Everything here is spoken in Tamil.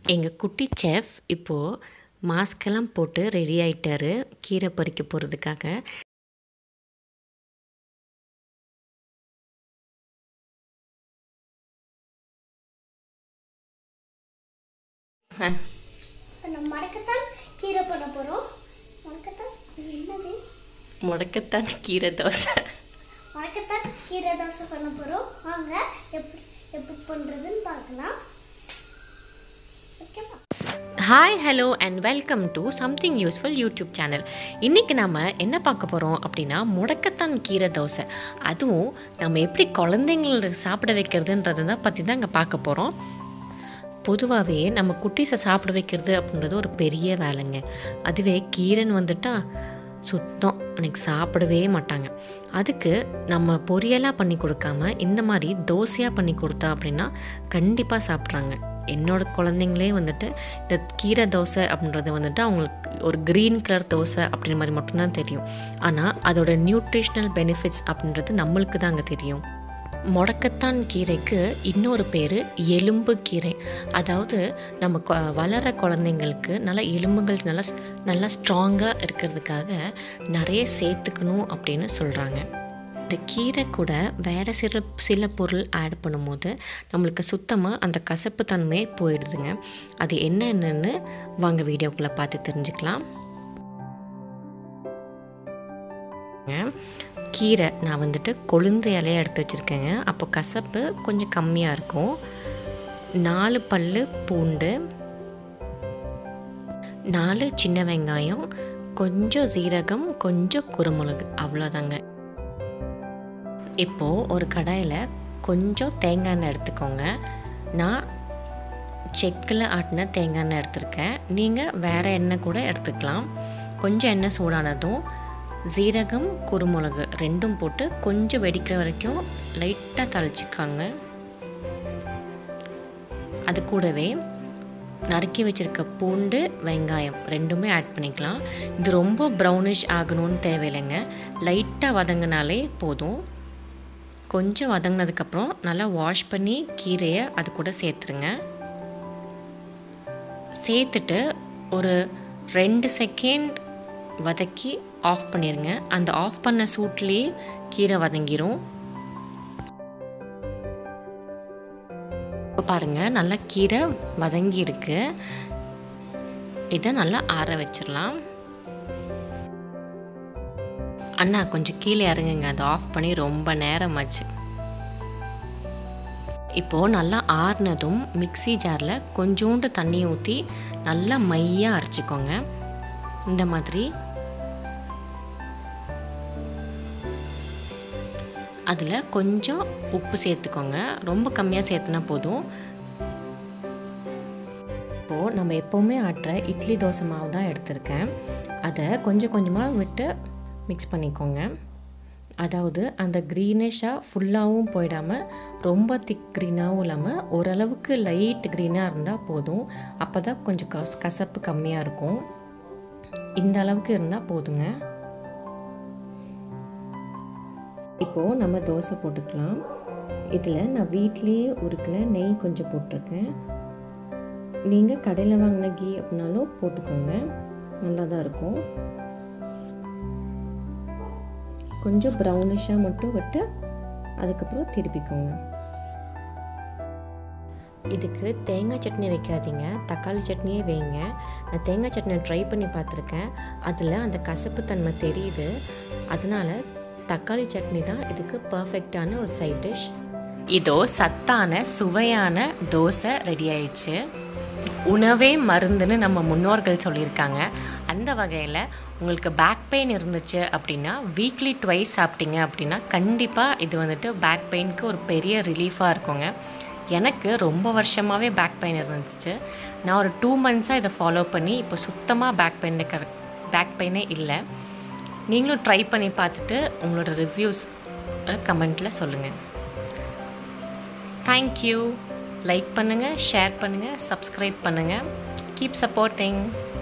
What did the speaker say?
எங்கள் குட்டி செஃப் இப்போது மாஸ்கெல்லாம் போட்டு ரெடி ஆயிட்டாரு கீரை பறிக்க போகிறதுக்காக இப்போ நம்ம மடக்கத்தான் கீரை பண்ண போகிறோம் மடக்கத்தான் இது என்னது முடக்கத்தான் கீரை தோசை மடக்கத்தான் கீரை தோசை பண்ண போகிறோம் வாங்க எப்படி எப்படி பண்ணுறதுன்னு பார்க்கலாம் ஓகேவா hi hello and welcome to something useful YouTube channel இன்றைக்கி நம்ம என்ன பார்க்க போகிறோம் அப்படின்னா முடக்கத்தான் கீரை தோசை அதுவும் நம்ம எப்படி குழந்தைங்களுக்கு சாப்பிட வைக்கிறதுன்றதை தான் பற்றி தான் இங்கே பார்க்க போகிறோம் பொதுவாகவே நம்ம குட்டீஸை சாப்பிட வைக்கிறது அப்படின்றது ஒரு பெரிய வேலைங்க அதுவே கீரைன்னு வந்துட்டா சுத்தம் அன்றைக்கி சாப்பிடவே மாட்டாங்க அதுக்கு நம்ம பொரியலாக பண்ணி கொடுக்காம இந்த மாதிரி தோசையாக பண்ணி கொடுத்தா அப்படின்னா கண்டிப்பாக சாப்பிட்றாங்க என்னோட குழந்தைங்களே வந்துட்டு இந்த கீரை தோசை அப்படின்றது வந்துட்டு அவங்களுக்கு ஒரு க்ரீன் கலர் தோசை அப்படின்ற மாதிரி மட்டும்தான் தெரியும் ஆனால் அதோட நியூட்ரிஷ்னல் பெனிஃபிட்ஸ் அப்படின்றது நம்மளுக்கு தான் அங்கே தெரியும் முடக்கத்தான் கீரைக்கு இன்னொரு பேர் எலும்பு கீரை அதாவது நம்ம கொ- வளர குழந்தைங்களுக்கு நல்லா எலும்புகள் நல்லா நல்லா ஸ்ட்ராங்காக இருக்கிறதுக்காக நிறைய சேர்த்துக்கணும் அப்படின்னு சொல்கிறாங்க இந்த கீரை கூட வேறு சில சில பொருள் ஆட் பண்ணும்போது நம்மளுக்கு சுத்தமாக அந்த கசப்பு தன்மை போயிடுதுங்க அது என்னென்னு வாங்க வீடியோக்குள்ளே பார்த்து தெரிஞ்சுக்கலாம் கீரை நான் வந்துட்டு கொழுந்து இலையை எடுத்து வச்சுருக்கேங்க அப்போ கசப்பு கொஞ்சம் கம்மியாக இருக்கும் நாலு பல்லு பூண்டு நாலு சின்ன வெங்காயம் கொஞ்சம் சீரகம் கொஞ்சம் குருமிளகு அவ்வளோதாங்க இப்போது ஒரு கடாயில் கொஞ்சம் தேங்காய் எண்ணெய் எடுத்துக்கோங்க நான் செக்கில் ஆட்டின தேங்காய் எண்ணெய் எடுத்திருக்கேன் நீங்கள் வேறு எண்ணெய் கூட எடுத்துக்கலாம் கொஞ்சம் எண்ணெய் சூடானதும் சீரகம் குருமிளகு ரெண்டும் போட்டு கொஞ்சம் வெடிக்கிற வரைக்கும் லைட்டாக தளிச்சிக்காங்க அது கூடவே நறுக்கி வச்சிருக்க பூண்டு வெங்காயம் ரெண்டுமே ஆட் பண்ணிக்கலாம் இது ரொம்ப ப்ரௌனிஷ் ஆகணும்னு தேவையில்லைங்க லைட்டாக வதங்கினாலே போதும் கொஞ்சம் வதங்கினதுக்கப்புறம் நல்லா வாஷ் பண்ணி கீரையை அது கூட சேர்த்துருங்க சேர்த்துட்டு ஒரு ரெண்டு செகண்ட் வதக்கி ஆஃப் பண்ணிடுங்க அந்த ஆஃப் பண்ண சூட்லேயே கீரை வதங்கிரும் இப்போ பாருங்கள் நல்லா கீரை வதங்கி இருக்கு இதை நல்லா ஆற வச்சிடலாம் அண்ணா கொஞ்சம் கீழே இறங்குங்க அதை ஆஃப் பண்ணி ரொம்ப நேரமாச்சு இப்போது நல்லா ஆறுனதும் மிக்ஸி ஜாரில் கொஞ்சோண்டு தண்ணி ஊற்றி நல்லா மையாக அரைச்சிக்கோங்க இந்த மாதிரி அதில் கொஞ்சம் உப்பு சேர்த்துக்கோங்க ரொம்ப கம்மியாக சேர்த்துனா போதும் இப்போது நம்ம எப்போவுமே ஆட்டுற இட்லி தோசை மாவு தான் எடுத்திருக்கேன் அதை கொஞ்சம் கொஞ்சமாக விட்டு மிக்ஸ் பண்ணிக்கோங்க அதாவது அந்த க்ரீனிஷாக ஃபுல்லாகவும் போயிடாமல் ரொம்ப திக் க்ரீனாகவும் இல்லாமல் ஓரளவுக்கு லைட் க்ரீனாக இருந்தால் போதும் அப்போ தான் கொஞ்சம் கஸ் கசப்பு கம்மியாக இருக்கும் இந்த அளவுக்கு இருந்தால் போதுங்க இப்போது நம்ம தோசை போட்டுக்கலாம் இதில் நான் வீட்லேயே உருக்கின நெய் கொஞ்சம் போட்டிருக்கேன் நீங்கள் கடையில் வாங்கின கீ அப்படின்னாலும் போட்டுக்கோங்க நல்லா தான் இருக்கும் கொஞ்சம் ப்ரௌனிஷாக மட்டும் விட்டு அதுக்கப்புறம் திருப்பிக்கோங்க இதுக்கு தேங்காய் சட்னி வைக்காதீங்க தக்காளி சட்னியே வைங்க நான் தேங்காய் சட்னி ட்ரை பண்ணி பார்த்துருக்கேன் அதில் அந்த கசப்பு தன்மை தெரியுது அதனால தக்காளி சட்னி தான் இதுக்கு பர்ஃபெக்டான ஒரு சைட் டிஷ் இதோ சத்தான சுவையான தோசை ரெடி ஆயிடுச்சு உணவே மருந்துன்னு நம்ம முன்னோர்கள் சொல்லியிருக்காங்க அந்த வகையில் உங்களுக்கு பேக் பெயின் இருந்துச்சு அப்படின்னா வீக்லி ட்வைஸ் சாப்பிட்டீங்க அப்படின்னா கண்டிப்பாக இது வந்துட்டு பேக் பெயினுக்கு ஒரு பெரிய ரிலீஃபாக இருக்குங்க எனக்கு ரொம்ப வருஷமாகவே பேக் பெயின் இருந்துச்சு நான் ஒரு டூ மந்த்ஸாக இதை ஃபாலோ பண்ணி இப்போ சுத்தமாக பேக் பெயின் பேக் பெயினே இல்லை நீங்களும் ட்ரை பண்ணி பார்த்துட்டு உங்களோட ரிவ்யூஸ் கமெண்ட்டில் சொல்லுங்கள் தேங்க்யூ லைக் பண்ணுங்கள் ஷேர் பண்ணுங்கள் சப்ஸ்கிரைப் பண்ணுங்கள் கீப் சப்போர்ட்டிங்